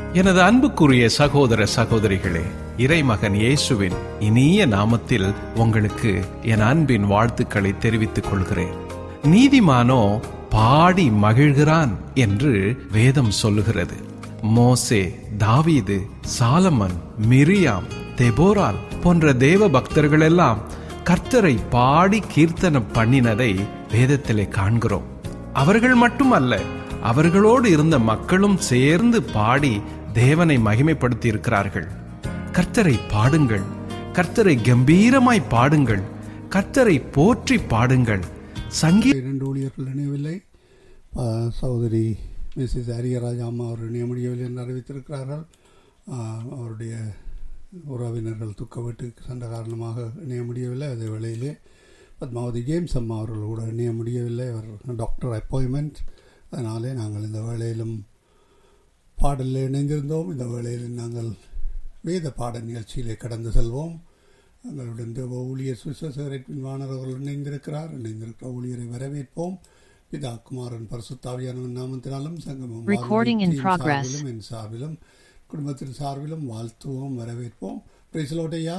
எனது அன்புக்குரிய சகோதர சகோதரிகளே இறைமகன் இயேசுவின் இனிய நாமத்தில் உங்களுக்கு என் அன்பின் வாழ்த்துக்களை தெரிவித்துக் கொள்கிறேன் நீதிமானோ பாடி மகிழ்கிறான் என்று வேதம் சொல்லுகிறது மோசே தாவீது சாலமன் மிரியாம் தெபோரால் போன்ற தேவ பக்தர்களெல்லாம் கர்த்தரை பாடி கீர்த்தனம் பண்ணினதை வேதத்திலே காண்கிறோம் அவர்கள் மட்டுமல்ல அவர்களோடு இருந்த மக்களும் சேர்ந்து பாடி தேவனை மகிமைப்படுத்தி இருக்கிறார்கள் கர்த்தரை பாடுங்கள் கர்த்தரை கம்பீரமாய் பாடுங்கள் கர்த்தரை போற்றி பாடுங்கள் சங்கீ இரண்டு ஊழியர்கள் இணையவில்லை ஆ, சகோதரி மிஸ்ஸஸ் அரியராஜா அம்மா அவர் இணைய முடியவில்லை என்று அறிவித்திருக்கிறார்கள் ஆ, அவருடைய உறவினர்கள் துக்க வீட்டுக்கு சென்ற காரணமாக இணைய முடியவில்லை அதே வேளையிலே பத்மாவதி ஜேம்ஸ் அம்மா அவர்கள் கூட இணைய முடியவில்லை அவர் டாக்டர் அப்பாயின்மெண்ட் அதனாலே நாங்கள் இந்த வேளையிலும் பாடலில் இணைந்திருந்தோம் இந்த வேளையில் நாங்கள் வேத பாட நிகழ்ச்சியிலே கடந்து செல்வோம் எங்களுடன் தேவ ஊழியர் சுவிசேஷகரின் வாணர் அவர்கள் இணைந்திருக்கிறார் இணைந்திருக்கிற ஊழியரை வரவேற்போம் பிதா குமாரன் பரிசுத்தாவியானவன் நாமத்தினாலும் சங்கமம் Recording in வானொலி progress. சார்பிலும் என் சார்பிலும் குடும்பத்தின் சார்பிலும் வாழ்த்துவோம் வரவேற்போம் பிரிசலோட்டையா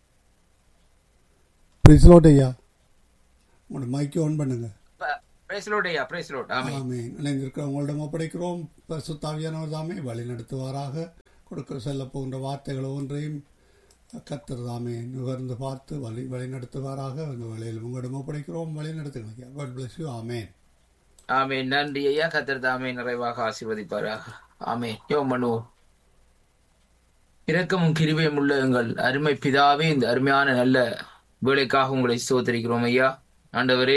பிரிசலோட்டையா உங்களோட மைக்கை ஆன் பண்ணுங்க பிரேசலோடையா பிரேசலோட் ஆமே ஆமென் இணைந்திருக்கிற உங்களிடம் ஒப்படைக்கிறோம் பரிசுத்தாவியானவர் தாமே வழி நடத்துவாராக கொடுக்க செல்ல போகின்ற வார்த்தைகள் ஒன்றையும் கத்தர் தாமே நுகர்ந்து பார்த்து வழி வழி நடத்துவாராக அந்த வழியில் உங்களிடம் ஒப்படைக்கிறோம் வழி நடத்துங்க காட் பிளஸ் யூ ஆமேன் ஆமே நன்றி ஐயா கத்தர் தாமே நிறைவாக ஆசீர்வதிப்பாராக ஆமே யோ மனு இரக்கமும் கிருபையும் உள்ள எங்கள் அருமை பிதாவே இந்த அருமையான நல்ல வேலைக்காக உங்களை ஸ்தோத்தரிக்கிறோம் ஐயா ஆண்டவரே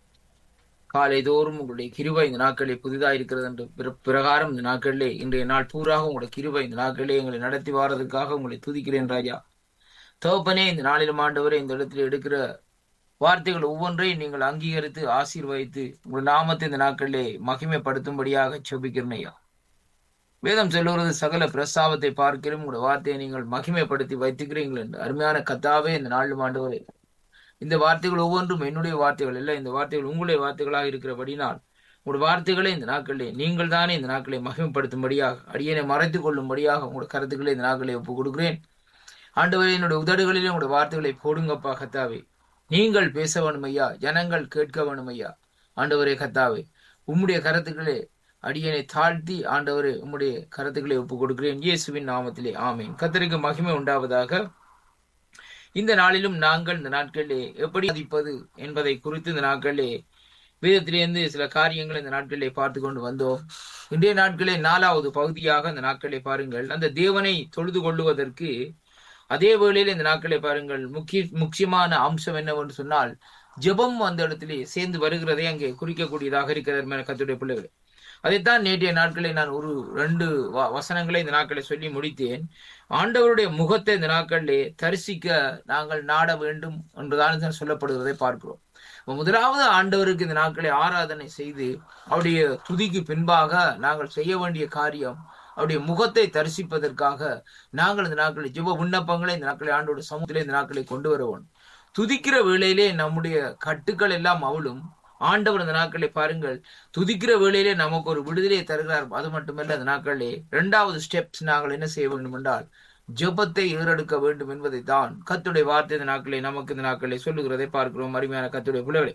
காலை தோறும் உங்களுடைய கிருபை இந்த நாட்களே புதிதாக இருக்கிறது என்று பிர- பிரகாரம் இந்த நாட்களிலே இன்றைய நாள் பூராக உங்களுடைய கிருபை இந்த நாட்களிலே எங்களை நடத்தி வாரதுக்காக உங்களை துதிக்கிறேன் ராஜா தகப்பனே இந்த நாளிலும் ஆண்டவரே இந்த இடத்துல எடுக்கிற வார்த்தைகள் ஒவ்வொன்றையும் நீங்கள் அங்கீகரித்து ஆசீர்வதித்து உங்கள் நாமத்தை இந்த நாட்களிலே மகிமைப்படுத்தும்படியாக செபிக்கிறேன் ஐயா வேதம் சொல்லுகிறது சகல பிரஸ்தாபத்தை பார்க்கிறோம் உங்களுடைய வார்த்தையை நீங்கள் மகிமைப்படுத்தி வைத்துக்கிறீர்கள் என்று அருமையான கத்தாவே இந்த நாளும் ஆண்டவரே இந்த வார்த்தைகள் ஒவ்வொன்றும் என்னுடைய வார்த்தைகள் இல்லை இந்த வார்த்தைகள் உங்களுடைய வார்த்தைகளாக இருக்கிறபடினால் உங்களுடைய வார்த்தைகளை இந்த நாட்களிலே நீங்கள் தானே இந்த நாட்களை மகிமைப்படுத்தும்படியாக அடியனை மறைத்துக் கொள்ளும்படியாக உங்களுடைய கருத்துக்களை இந்த நாட்களை ஒப்புக் கொடுக்கிறேன் ஆண்டவரே என்னுடைய உதடுகளிலே உங்களுடைய வார்த்தைகளை போடுங்கப்பா கத்தாவே நீங்கள் பேச வேணும் ஐயா ஜனங்கள் கேட்க வேணும் ஐயா ஆண்டவரே கத்தாவே உம்முடைய கருத்துக்களே அடியனை தாழ்த்தி ஆண்டவரே உம்முடைய கருத்துக்களை ஒப்புக் கொடுக்கிறேன் இயேசுவின் நாமத்திலே ஆமேன் கத்தருக்கு மகிமை உண்டாவதாக இந்த நாளிலும் நாங்கள் இந்த நாட்களிலே எப்படி மதிப்பது என்பதை குறித்து இந்த நாட்களிலே வேதத்திலிருந்து சில காரியங்களை இந்த நாட்களிலே பார்த்து கொண்டு வந்தோம் இன்றைய நாட்களே நாலாவது பகுதியாக இந்த நாட்களை பாருங்கள் அந்த தேவனை தொழுது கொள்ளுவதற்கு அதே வேளையில் இந்த நாட்களை பாருங்கள் முக்கிய முக்கியமான அம்சம் என்னவென்று சொன்னால் ஜெபம் அந்த இடத்திலே சேர்ந்து வருகிறதை அங்கே குறிக்கக்கூடியதாக இருக்கிறது மேல கத்துடைய பிள்ளைகள் அதைத்தான் நேற்றைய நாட்களை நான் ஒரு ரெண்டு வ- வசனங்களை இந்த நாட்களை சொல்லி முடித்தேன் ஆண்டவருடைய முகத்தை இந்த நாட்களிலே தரிசிக்க நாங்கள் நாட வேண்டும் என்றுதான் சொல்லப்படுவதை பார்க்கிறோம் அப்ப முதலாவது ஆண்டவருக்கு இந்த நாட்களை ஆராதனை செய்து அவருடைய துதிக்கு பின்பாக நாங்கள் செய்ய வேண்டிய காரியம் அவருடைய முகத்தை தரிசிப்பதற்காக நாங்கள் இந்த நாட்களை ஜெப விண்ணப்பங்களை இந்த நாட்களை ஆண்டோட சமூகத்திலே இந்த நாட்களை கொண்டு வருவோம் துதிக்கிற வேளையிலே நம்முடைய கட்டுக்கள் எல்லாம் அவளும் ஆண்டவர் இந்த நாட்களை பாருங்கள் துதிக்கிற வேளையிலே நமக்கு ஒரு விடுதலை தருகிறார் அது மட்டுமல்ல அந்த நாட்களிலே இரண்டாவது ஸ்டெப்ஸ் நாங்கள் என்ன செய்ய வேண்டும் என்றால் ஜெபத்தை ஏறெடுக்க வேண்டும் என்பதை தான் கத்துடைய வார்த்தை இந்த நாட்களை நமக்கு இந்த நாட்களை சொல்லுகிறதை பார்க்கிறோம் அருமையான கத்துடைய பிள்ளைகளை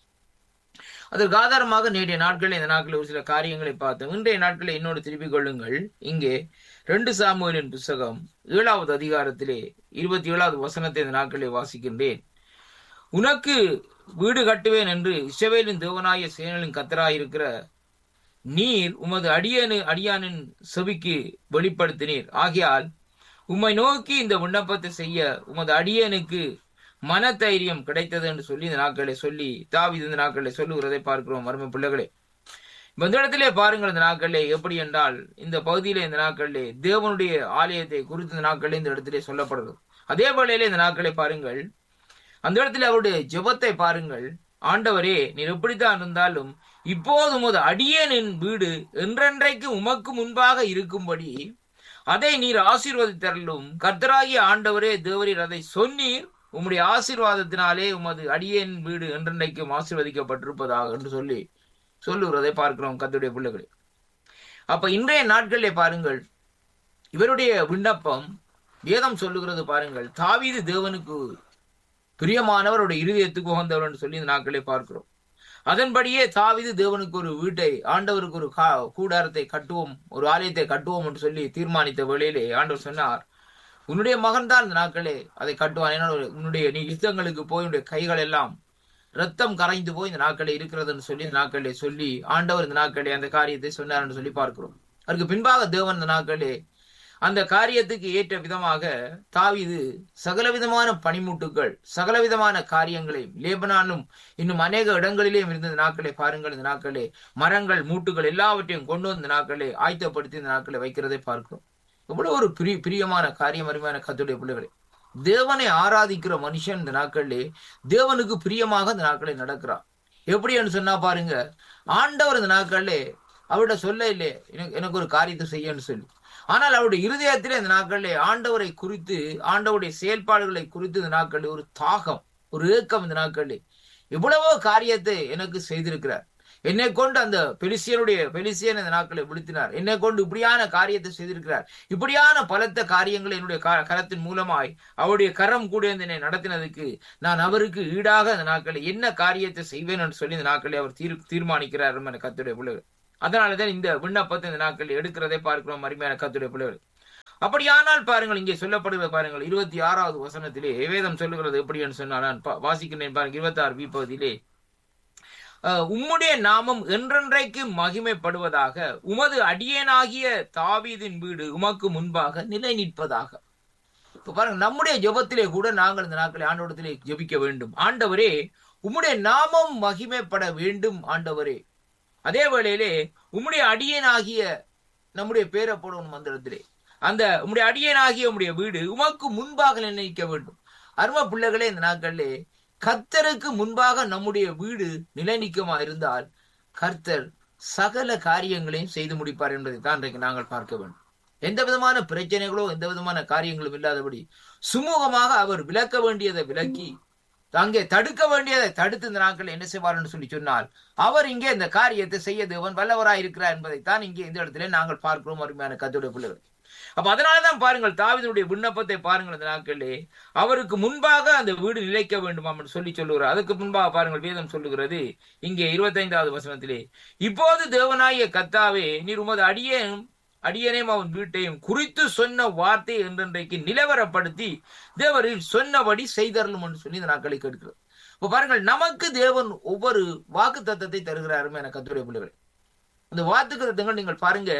அதற்கு ஆதாரமாக நேற்றைய நாட்களில் இந்த நாட்களில் ஒரு சில காரியங்களை பார்த்தோம் இன்றைய நாட்களில் இன்னொரு திருப்பிக் கொள்ளுங்கள் இங்கே ரெண்டு சாமுவேலின் புஸ்தகம் ஏழாவது அதிகாரத்திலே இருபத்தி ஏழாவது வசனத்தை இந்த நாட்களிலே வாசிக்கின்றேன் உனக்கு வீடு கட்டுவேன் என்று இஸ்ரவேலின் தேவனாய சேனலின் கத்தராயிருக்கிற நீர் உமது அடியனு அடியானின் செவிக்கு வெளிப்படுத்தினீர் ஆகையால் உம்மை நோக்கி இந்த விண்ணப்பத்தை செய்ய உமது அடியனுக்கு மனதைரியம் கிடைத்தது என்று சொல்லி இந்த நாட்களை சொல்லி தாவீது இந்த நாட்களை சொல்லுகிறதை பார்க்கிறோம் மர்ம பிள்ளைகளே இப்ப இந்த இடத்திலே பாருங்கள் இந்த நாட்களிலே எப்படி என்றால் இந்த பகுதியிலே இந்த நாட்களிலே தேவனுடைய ஆலயத்தை குறித்து இந்த நாட்களிலே இந்த இடத்திலே சொல்லப்படுகிறது அதே வேளையிலே இந்த நாட்களை பாருங்கள் அந்த இடத்துல அவருடைய ஜெபத்தை பாருங்கள் ஆண்டவரே நீர் எப்படித்தான் இருந்தாலும் இப்போது உமது அடியேனின் வீடு என்றென்றைக்கு உமக்கு முன்பாக இருக்கும்படி அதை நீர் ஆசீர்வதித்தரலும் கர்த்தராகிய ஆண்டவரே தேவரீர் அதை சொன்னீர் உம்முடைய ஆசீர்வாதத்தினாலே உமது அடியேன் வீடு என்றென்றைக்கும் ஆசீர்வதிக்கப்பட்டிருப்பதாக என்று சொல்லி சொல்லுகிறதை பார்க்கிறோம் கர்த்தருடைய பிள்ளைகளே அப்ப இன்றைய நாட்களிலே பாருங்கள் இவருடைய விண்ணப்பம் வேதம் சொல்லுகிறது பாருங்கள் தாவீது தேவனுக்கு பிரியமானவருடைய இருதயத்துக்கு உகந்தவர் என்று சொல்லி இந்த நாட்களே பார்க்கிறோம் அதன்படியே தாவீது தேவனுக்கு ஒரு வீட்டை ஆண்டவருக்கு ஒரு கா- கூடாரத்தை கட்டுவோம் ஒரு ஆலயத்தை கட்டுவோம் என்று சொல்லி தீர்மானித்த வேளையிலே ஆண்டவர் சொன்னார் உன்னுடைய மகன் தான் இந்த நாட்களே அதை கட்டுவான் ஏன்னா உன்னுடைய நீ யுத்தங்களுக்கு போய் உன்னுடைய கைகள் எல்லாம் ரத்தம் கரைந்து போய் இந்த நாட்களே இருக்கிறதுன்னு சொல்லி இந்த நாட்களே சொல்லி ஆண்டவர் இந்த நாட்களே அந்த காரியத்தை சொன்னார் என்று சொல்லி பார்க்கிறோம் அதுக்கு பின்பாக தேவன் இந்த நாட்களே அந்த காரியத்துக்கு ஏற்ற விதமாக தாவீது சகலவிதமான பனிமுட்டுகள் சகலவிதமான காரியங்களையும் லேபனானும் இன்னும் அநேக இடங்களிலேயும் இருந்த இந்த நாட்களை பாருங்கள் இந்த நாட்களே மரங்கள் மூட்டுகள் எல்லாவற்றையும் கொண்டு வந்து இந்த நாட்களை ஆயத்தப்படுத்தி இந்த நாட்களை வைக்கிறதை பார்க்கிறோம் எவ்வளவு ஒரு பிரி பிரியமான காரியம் அருமையான கத்துடைய பிள்ளைகளே தேவனை ஆராதிக்கிற மனுஷன் இந்த நாட்களிலே தேவனுக்கு பிரியமாக இந்த நாட்களை நடக்கிறான் எப்படின்னு சொன்னா பாருங்க ஆண்டவர் இந்த நாட்களிலே அவர்கிட்ட சொல்ல இல்லையே எனக்கு எனக்கு ஒரு காரியத்தை செய்யன்னு சொல்லி ஆனால் அவருடைய இருதயத்திலே இந்த நாட்களிலே ஆண்டவரை குறித்து ஆண்டவருடைய செயல்பாடுகளை குறித்து இந்த நாட்களில் ஒரு தாகம் ஒரு ஏக்கம் இந்த நாட்களிலே எவ்வளவோ காரியத்தை எனக்கு செய்திருக்கிறார் என்னை கொண்டு அந்த பெலிசியனுடைய பெலிசியன் இந்த நாட்களை விழுத்தினார் என்னை கொண்டு இப்படியான காரியத்தை செய்திருக்கிறார் இப்படியான பலத்த காரியங்களை என்னுடைய க- கரத்தின் மூலமாய் அவருடைய கரம் கூட இருந்து என்னை நடத்தினதுக்கு நான் அவருக்கு ஈடாக இந்த நாட்களில் என்ன காரியத்தை செய்வேன் என்று சொல்லி இந்த நாட்களை அவர் தீர் தீர்மானிக்கிறார் என கத்துடைய பிள்ளைகள் அதனாலதான் இந்த விண்ணப்பத்தை இந்த நாட்களில் எடுக்கிறதை பார்க்கிறோம் அருமையான கத்துடைய பிள்ளைகள் அப்படியானால் பாருங்கள் இங்கே சொல்லப்படுகிற பாருங்கள் இருபத்தி ஆறாவது வசனத்திலே வேதம் சொல்லுகிறது எப்படி என்று சொன்னால் நான் பா- வாசிக்கிறேன் பாருங்க இருபத்தி ஆறு பகுதியிலே அஹ், உம்முடைய நாமம் என்றென்றைக்கு மகிமைப்படுவதாக உமது அடியேனாகிய தாவீதின் வீடு உமக்கு முன்பாக நிலை நிற்பதாக இப்ப பாருங்க நம்முடைய ஜெபத்திலே கூட நாங்கள் இந்த நாட்களை ஆண்டவரத்திலே ஜெபிக்க வேண்டும் ஆண்டவரே உம்முடைய நாமம் மகிமைப்பட வேண்டும் ஆண்டவரே அதே வேளையிலே உம்முடைய அடியேனாகிய நம்முடைய பேரை போடணும் மந்திரத்திலே அந்த உம்முடைய அடியேனாகிய உம்முடைய வீடு உமக்கு முன்பாக நிர்ணயிக்க வேண்டும் அரும பிள்ளைகளே இந்த நாட்களிலே கர்த்தருக்கு முன்பாக நம்முடைய வீடு நிலைநிற்குமா இருந்தால் கர்த்தர் சகல காரியங்களையும் செய்து முடிப்பார் என்பதை தான் இன்றைக்கு நாங்கள் பார்க்க வேண்டும் எந்த விதமான பிரச்சனைகளோ எந்த விதமான காரியங்களும் இல்லாதபடி சுமூகமாக அவர் விளக்க வேண்டியதை விலக்கி அங்கே தடுக்க வேண்டியதை தடுத்து இந்த நாட்கள் என்ன செய்வார்னு சொல்லி சொன்னால் அவர் இங்கே இந்த காரியத்தை செய்ய தேவன் வல்லவராய் இருக்கிறார் என்பதைத்தான் இங்கே இந்த இடத்திலே நாங்கள் பார்க்கிறோம் அருமையான கத்தோடைய பிள்ளைகள் அப்ப அதனாலதான் பாருங்கள் தாவிதனுடைய விண்ணப்பத்தை பாருங்கள் இந்த நாட்களிலே அவருக்கு முன்பாக அந்த வீடு நிலைக்க வேண்டுமாம் என்று சொல்லி சொல்லுகிறார் அதுக்கு முன்பாக பாருங்கள் வேதம் சொல்லுகிறது இங்கே இருபத்தைந்தாவது வசனத்திலே இப்போது தேவனாகிய கத்தாவே நீர் உமது அடியேனும் அடியனையும் அவன் வீட்டையும் குறித்து சொன்ன வார்த்தை என்றென்றைக்கு நிலவரப்படுத்தி தேவரில் சொன்னபடி செய்தரலும் என்று சொல்லி இந்த நாட்களை கேட்கிறது இப்ப பாருங்கள் நமக்கு தேவன் ஒவ்வொரு வாக்கு தத்தத்தை தருகிறாருமே என கத்துரை பிள்ளைகள் அந்த வாக்கு தத்தங்கள் நீங்கள் பாருங்க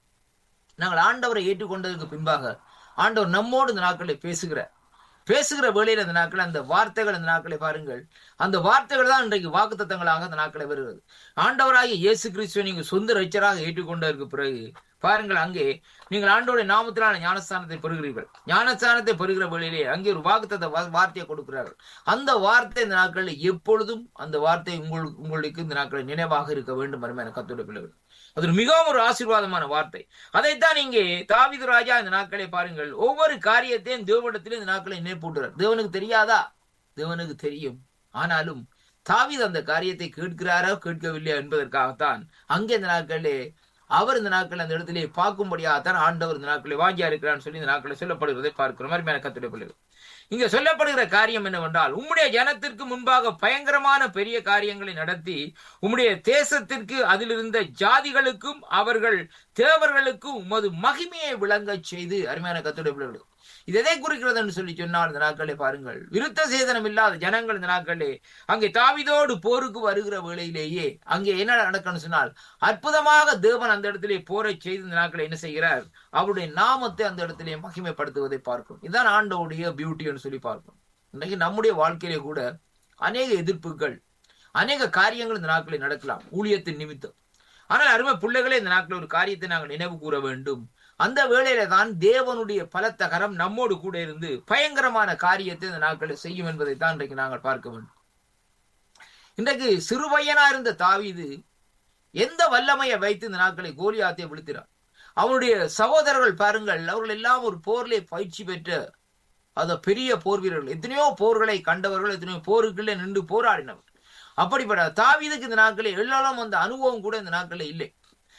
நாங்கள் ஆண்டவரை ஏற்றுக்கொண்டதற்கு பின்பாக ஆண்டவர் நம்மோடு இந்த நாட்களை பேசுகிறார் பேசுகிற வேளையில் அந்த நாட்கள் அந்த வார்த்தைகள் அந்த நாட்களை பாருங்கள் அந்த வார்த்தைகள் தான் இன்றைக்கு வாக்குத்தத்தங்களாக அந்த நாட்களை வருகிறது ஆண்டவராகிய இயேசு கிறிஸ்துவை நீங்கள் சொந்த ரட்சராக ஏற்றுக்கொண்டதற்கு பிறகு பாருங்கள் அங்கே நீங்கள் ஆண்டோடைய நாமத்திலான ஞானஸ்தானத்தை பெறுகிறீர்கள் ஞானஸ்தானத்தை பெறுகிற வேளையிலே அங்கே ஒரு வாக்குத்தத்த வா- வார்த்தையை கொடுக்கிறார்கள் அந்த வார்த்தை இந்த நாட்களில் எப்பொழுதும் அந்த வார்த்தை உங்கள் உங்களுக்கு இந்த நாட்களில் நினைவாக இருக்க வேண்டும் அருமையான கத்தோட பிள்ளைகள் அது ஒரு மிகவும் ஒரு ஆசீர்வாதமான வார்த்தை அதைத்தான் இங்கே தாவீது ராஜா இந்த நாட்களை பாருங்கள் ஒவ்வொரு காரியத்தையும் தேவனிடத்திலும் இந்த நாட்களை நினைப்பூட்டுறார் தேவனுக்கு தெரியாதா தேவனுக்கு தெரியும் ஆனாலும் தாவீது அந்த காரியத்தை கேட்கிறாரோ கேட்கவில்லையா என்பதற்காகத்தான் அங்கே இந்த நாட்களிலே அவர் இந்த நாட்கள் அந்த இடத்திலே பார்க்கும்படியாகத்தான் ஆண்டவர் இந்த நாட்களை வாங்கியா இருக்கிறான்னு சொல்லி இந்த நாட்களை சொல்லப்படுகிறதை பார்க்கிறோம் அருமையான கத்துடைய பிள்ளைகள் இங்க சொல்லப்படுகிற காரியம் என்னவென்றால் உம்முடைய ஜனத்திற்கு முன்பாக பயங்கரமான பெரிய காரியங்களை நடத்தி உம்முடைய தேசத்திற்கு அதிலிருந்த ஜாதிகளுக்கும் அவர்கள் தேவர்களுக்கும் உமது மகிமையை விளங்கச் செய்து அருமையான கத்துடைய பிள்ளைகள் இது எதை குறிக்கிறது என்று சொல்லி சொன்னால் இந்த நாட்களை பாருங்கள் விருத்த சேதனம் இல்லாத ஜனங்கள் இந்த நாட்களே அங்கே தாவிதோடு போருக்கு வருகிற வேளையிலேயே அங்கே என்ன நடக்கணும் சொன்னால் அற்புதமாக தேவன் அந்த இடத்திலே போரை செய்து இந்த நாட்களை என்ன செய்கிறார் அவருடைய நாமத்தை அந்த இடத்திலே மகிமைப்படுத்துவதை பார்க்கும் இதுதான் ஆண்டவுடைய பியூட்டின்னு சொல்லி பார்க்கும் இன்னைக்கு நம்முடைய வாழ்க்கையிலே கூட அநேக எதிர்ப்புகள் அநேக காரியங்கள் இந்த நாட்களில் நடக்கலாம் ஊழியத்தின் நிமித்தம் ஆனால் அருமை பிள்ளைகளே இந்த நாட்களில் ஒரு காரியத்தை நாங்கள் நினைவு கூற வேண்டும் அந்த வேளையில தான் தேவனுடைய பலத்த கரம் நம்மோடு கூட இருந்து பயங்கரமான காரியத்தை இந்த நாட்களில் செய்யும் என்பதை தான் இன்றைக்கு நாங்கள் பார்க்க வேண்டும் இன்றைக்கு சிறுபையனா இருந்த தாவீது எந்த வல்லமையை வைத்து இந்த நாட்களை கோலியாத்தை விழுத்தினார் அவனுடைய சகோதரர்கள் பாருங்கள் அவர்கள் எல்லாம் ஒரு போர்லே பயிற்சி பெற்ற அந்த பெரிய போர் வீரர்கள் எத்தனையோ போர்களை கண்டவர்கள் எத்தனையோ போருக்குள்ளே நின்று போராடினவர் அப்படிப்பட்ட தாவீதுக்கு இந்த நாட்களில் எல்லாரும் அந்த அனுபவம் கூட இந்த நாட்களில் இல்லை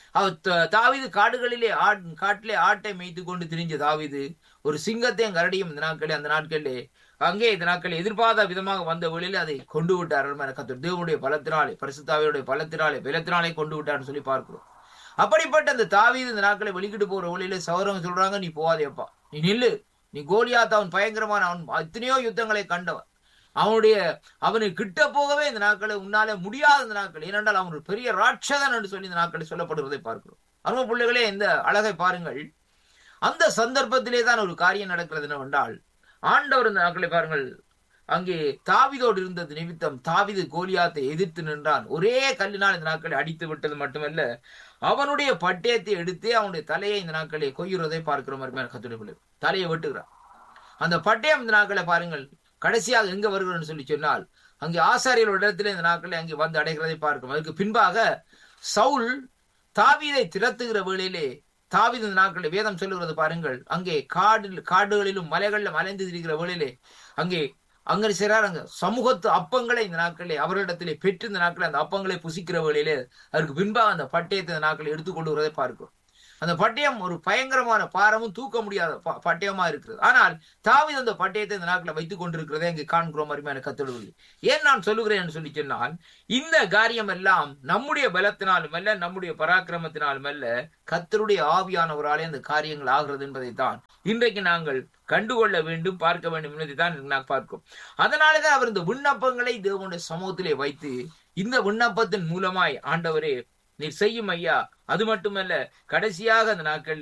அவர் த- தாவீது காடுகளிலே ஆட் காட்டிலே ஆட்டை மேய்த்து கொண்டு திரிஞ்ச தாவீது ஒரு சிங்கத்தையும் கரடியும் இந்த நாட்களே அந்த நாட்களிலே அங்கே இந்த நாட்களில் எதிர்பாராத விதமாக வந்த வழியில் அதை கொண்டு விட்டார் கத்தர் தேவனுடைய பலத்தினாலே பரிசுத்தாவியுடைய பலத்தினாலே பலத்தினாலே கொண்டு விட்டார்னு சொல்லி பார்க்கிறோம் அப்படிப்பட்ட அந்த தாவீது இந்த நாட்களை வெளிக்கிட்டு போற வழியில சௌரவங்க சொல்றாங்க நீ போவாதேப்பா நீ நில்லு நீ கோலியாத் அவன் பயங்கரமான அவன் எத்தனையோ யுத்தங்களை கண்டவன் அவனுடைய அவனுக்கு கிட்ட போகவே இந்த நாட்களை உன்னால முடியாத இந்த நாட்கள் ஏனென்றால் அவன் ஒரு பெரிய ராட்சதன் என்று சொல்லி இந்த நாட்களை சொல்லப்படுவதை பார்க்கிறோம் அரும பிள்ளைகளே இந்த அழகை பாருங்கள் அந்த சந்தர்ப்பத்திலே தான் ஒரு காரியம் நடக்கிறது என்னவென்றால் ஆண்டவர் இந்த நாட்களை பாருங்கள் அங்கே தாவிதோடு இருந்தது நிமித்தம் தாவிது கோலியாத்தை எதிர்த்து நின்றான் ஒரே கல்லினால் இந்த நாட்களை அடித்து விட்டது மட்டுமல்ல அவனுடைய பட்டயத்தை எடுத்து அவனுடைய தலையை இந்த நாட்களை கொய்யுறதை பார்க்கிற மாதிரி கத்துடைய பிள்ளை தலையை வெட்டுகிறான் அந்த பட்டயம் இந்த நாட்களை பாருங்கள் கடைசியாக எங்க வருகிறன்னு சொல்லி சொன்னால் அங்கே ஆசாரியர்கள் இடத்துல இந்த நாட்களை அங்கே வந்து அடைகிறதை பார்க்கும் அதுக்கு பின்பாக சவுல் தாவீதை திரத்துகிற வேளையிலே தாவீது இந்த நாட்களில் வேதம் சொல்லுகிறது பாருங்கள் அங்கே காடில் காடுகளிலும் மலைகளிலும் அலைந்து திரிகிற வேளையிலே அங்கே அங்கே செய்றார் அங்க சமூகத்து அப்பங்களை இந்த நாட்களிலே அவர்களிடத்திலே பெற்று இந்த நாட்களில் அந்த அப்பங்களை புசிக்கிற வேளையிலே அதற்கு பின்பாக அந்த பட்டயத்தை இந்த நாட்களில் எடுத்துக்கொண்டு வருவதை பார்க்கிறோம் அந்த பட்டயம் ஒரு பயங்கரமான பாரமும் தூக்க முடியாத ப- பட்டயமா இருக்கிறது ஆனால் தாவீது அந்த பட்டயத்தை இந்த நாட்களில் வைத்துக் கொண்டிருக்கிறதை இங்கு காண்கிறோம் அருமையான கத்தொழுவது ஏன் நான் சொல்லுகிறேன் என்று சொல்லி சொன்னால் இந்த காரியம் எல்லாம் நம்முடைய பலத்தினாலும் அல்ல நம்முடைய பராக்கிரமத்தினாலும் அல்ல கத்தருடைய ஆவியானவராலே அந்த காரியங்கள் ஆகிறது என்பதைத்தான் இன்றைக்கு நாங்கள் கண்டுகொள்ள வேண்டும் பார்க்க வேண்டும் என்பதைத்தான் நான் பார்க்கிறோம் அதனாலதான் அவர் இந்த விண்ணப்பங்களை தேவனுடைய சமூகத்திலே வைத்து இந்த விண்ணப்பத்தின் மூலமாய் ஆண்டவரே நீர் செய்யும் ஐயா அது மட்டுமல்ல கடைசியாக அந்த நாட்கள்